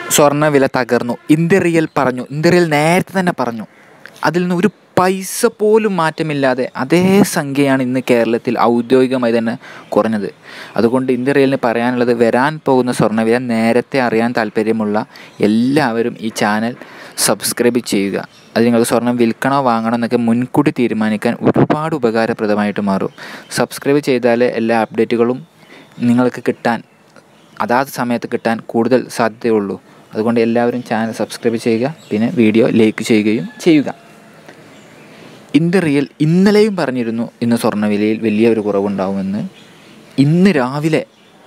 സ്വർണ്ണ വില തകർന്നു ഇന്ത്യ റിയൽ പറഞ്ഞു ഇന്ത്യ റിയൽ നേരത്തെ തന്നെ പറഞ്ഞു അതിൽ നിന്ന് ഒരു പൈസ പോലും മാറ്റമില്ലാതെ അതേ സംഖ്യയാണ് ഇന്ന് കേരളത്തിൽ ഔദ്യോഗികമായി തന്നെ കുറഞ്ഞത് അതുകൊണ്ട് ഇന്ത്യ റിയലിന് പറയാനുള്ളത് വരാൻ പോകുന്ന സ്വർണ്ണവില നേരത്തെ അറിയാൻ താല്പര്യമുള്ള എല്ലാവരും ഈ ചാനൽ സബ്സ്ക്രൈബ് ചെയ്യുക അത് നിങ്ങൾക്ക് സ്വർണം വിൽക്കണോ വാങ്ങണോ എന്നൊക്കെ മുൻകൂട്ടി തീരുമാനിക്കാൻ ഒരുപാട് ഉപകാരപ്രദമായിട്ട് മാറും സബ്സ്ക്രൈബ് ചെയ്താലേ എല്ലാ അപ്ഡേറ്റുകളും നിങ്ങൾക്ക് കിട്ടാൻ അതാത് സമയത്ത് കിട്ടാൻ കൂടുതൽ സാധ്യതയുള്ളൂ അതുകൊണ്ട് എല്ലാവരും ചാനൽ സബ്സ്ക്രൈബ് ചെയ്യുക പിന്നെ വീഡിയോ ലൈക്ക് ചെയ്യുകയും ചെയ്യുക ഇന്ത്യ റിയൽ ഇന്നലെയും പറഞ്ഞിരുന്നു ഇന്ന് സ്വർണ്ണവിലയിൽ വലിയ ഒരു കുറവുണ്ടാവുമെന്ന് ഇന്ന് രാവിലെ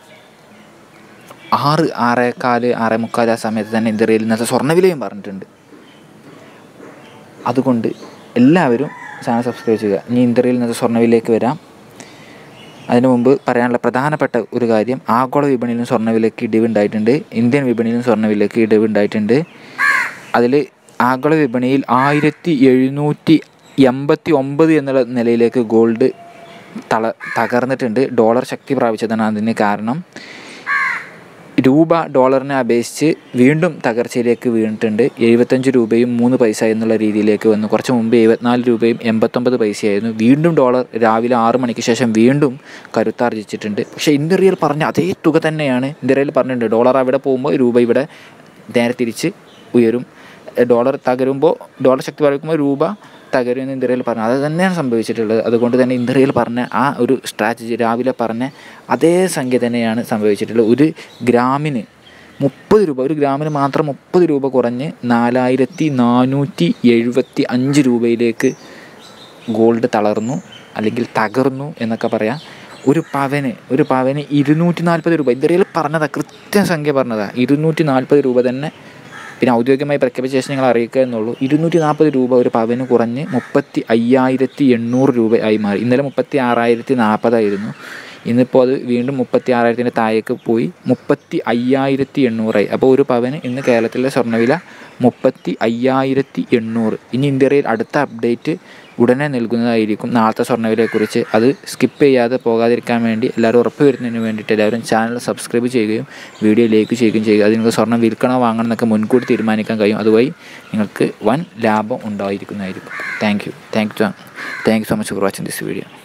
ആറ് ആറേക്കാല് ആറേ മുക്കാൽ ആ സമയത്ത് തന്നെ ഇന്ത്യ റിയൽ ഇന്നത്തെ സ്വർണ്ണവിലയും പറഞ്ഞിട്ടുണ്ട് അതുകൊണ്ട് എല്ലാവരും ചാനൽ സബ്സ്ക്രൈബ് ചെയ്യുക ഇനി ഇന്ത്യ റിയൽ ഇന്നത്തെ സ്വർണ്ണവിലയിലേക്ക് വരാം അതിനു മുമ്പ് പറയാനുള്ള പ്രധാനപ്പെട്ട ഒരു കാര്യം ആഗോള വിപണിയിലും സ്വർണ്ണവിലയ്ക്ക് ഇടിവുണ്ടായിട്ടുണ്ട് ഇന്ത്യൻ വിപണിയിലും സ്വർണ്ണവിലയ്ക്ക് ഇടിവുണ്ടായിട്ടുണ്ട് അതിൽ ആഗോള വിപണിയിൽ ആയിരത്തി എഴുന്നൂറ്റി എൺപത്തി ഒമ്പത് എന്നുള്ള നിലയിലേക്ക് ഗോൾഡ് തള തകർന്നിട്ടുണ്ട് ഡോളർ ശക്തി പ്രാപിച്ചതാണ് അതിന് കാരണം രൂപ ഡോളറിനെ അപേക്ഷിച്ച് വീണ്ടും തകർച്ചയിലേക്ക് വീണിട്ടുണ്ട് എഴുപത്തഞ്ച് രൂപയും മൂന്ന് പൈസ എന്നുള്ള രീതിയിലേക്ക് വന്നു കുറച്ച് മുമ്പ് എഴുപത്തിനാല് രൂപയും എൺപത്തൊമ്പത് പൈസയായിരുന്നു വീണ്ടും ഡോളർ രാവിലെ ആറ് മണിക്ക് ശേഷം വീണ്ടും കരുത്താർജിച്ചിട്ടുണ്ട് പക്ഷേ ഇന്ത്യ റിയൽ പറഞ്ഞ അതേ തുക തന്നെയാണ് ഇന്ത്യ റിയൽ പറഞ്ഞിട്ടുണ്ട് ഡോളർ അവിടെ പോകുമ്പോൾ രൂപ ഇവിടെ നേരെ തിരിച്ച് ഉയരും ഡോളർ തകരുമ്പോൾ ഡോളർ ശക്തി പ്രാപിക്കുമ്പോൾ രൂപ തകരും എന്ന് ഇന്ത്യയിൽ പറഞ്ഞു അത് തന്നെയാണ് സംഭവിച്ചിട്ടുള്ളത് അതുകൊണ്ട് തന്നെ ഇന്ത്യയിൽ പറഞ്ഞ ആ ഒരു സ്ട്രാറ്റജി രാവിലെ പറഞ്ഞ അതേ സംഖ്യ തന്നെയാണ് സംഭവിച്ചിട്ടുള്ളത് ഒരു ഗ്രാമിന് മുപ്പത് രൂപ ഒരു ഗ്രാമിന് മാത്രം മുപ്പത് രൂപ കുറഞ്ഞ് നാലായിരത്തി നാനൂറ്റി എഴുപത്തി അഞ്ച് രൂപയിലേക്ക് ഗോൾഡ് തളർന്നു അല്ലെങ്കിൽ തകർന്നു എന്നൊക്കെ പറയാം ഒരു പവന് ഒരു പവന് ഇരുന്നൂറ്റി നാൽപ്പത് രൂപ ഇന്ത്യയിൽ പറഞ്ഞതാ കൃത്യസംഖ്യ പറഞ്ഞതാ ഇരുന്നൂറ്റി നാൽപ്പത് രൂപ തന്നെ പിന്നെ ഔദ്യോഗികമായി പ്രഖ്യാപിച്ച ശേഷം ഞങ്ങൾ അറിയിക്കുക എന്നുള്ളൂ ഇരുന്നൂറ്റി നാൽപ്പത് രൂപ ഒരു പവന് കുറഞ്ഞ് മുപ്പത്തി അയ്യായിരത്തി എണ്ണൂറ് രൂപ ആയി മാറി ഇന്നലെ മുപ്പത്തി ആറായിരത്തി നാൽപ്പതായിരുന്നു ഇന്നിപ്പോൾ അത് വീണ്ടും മുപ്പത്തി ആറായിരത്തിൻ്റെ താഴേക്ക് പോയി മുപ്പത്തി അയ്യായിരത്തി എണ്ണൂറായി അപ്പോൾ ഒരു പവന് ഇന്ന് കേരളത്തിലെ സ്വർണ്ണവില മുപ്പത്തി അയ്യായിരത്തി എണ്ണൂറ് ഇനി ഇന്ത്യയിൽ അടുത്ത അപ്ഡേറ്റ് ഉടനെ നൽകുന്നതായിരിക്കും നാളത്തെ സ്വർണ്ണവിലയെക്കുറിച്ച് അത് സ്കിപ്പ് ചെയ്യാതെ പോകാതിരിക്കാൻ വേണ്ടി എല്ലാവരും ഉറപ്പ് വരുന്നതിന് വേണ്ടിയിട്ട് എല്ലാവരും ചാനൽ സബ്സ്ക്രൈബ് ചെയ്യുകയും വീഡിയോ ലൈക്ക് ചെയ്യുകയും ചെയ്യുക അത് നിങ്ങൾക്ക് സ്വർണ്ണം വിൽക്കണോ വാങ്ങണം എന്നൊക്കെ മുൻകൂട്ടി തീരുമാനിക്കാൻ കഴിയും അതുവഴി നിങ്ങൾക്ക് വൻ ലാഭം ഉണ്ടായിരിക്കുന്നതായിരിക്കും thank you thank you thank you so much for watching this video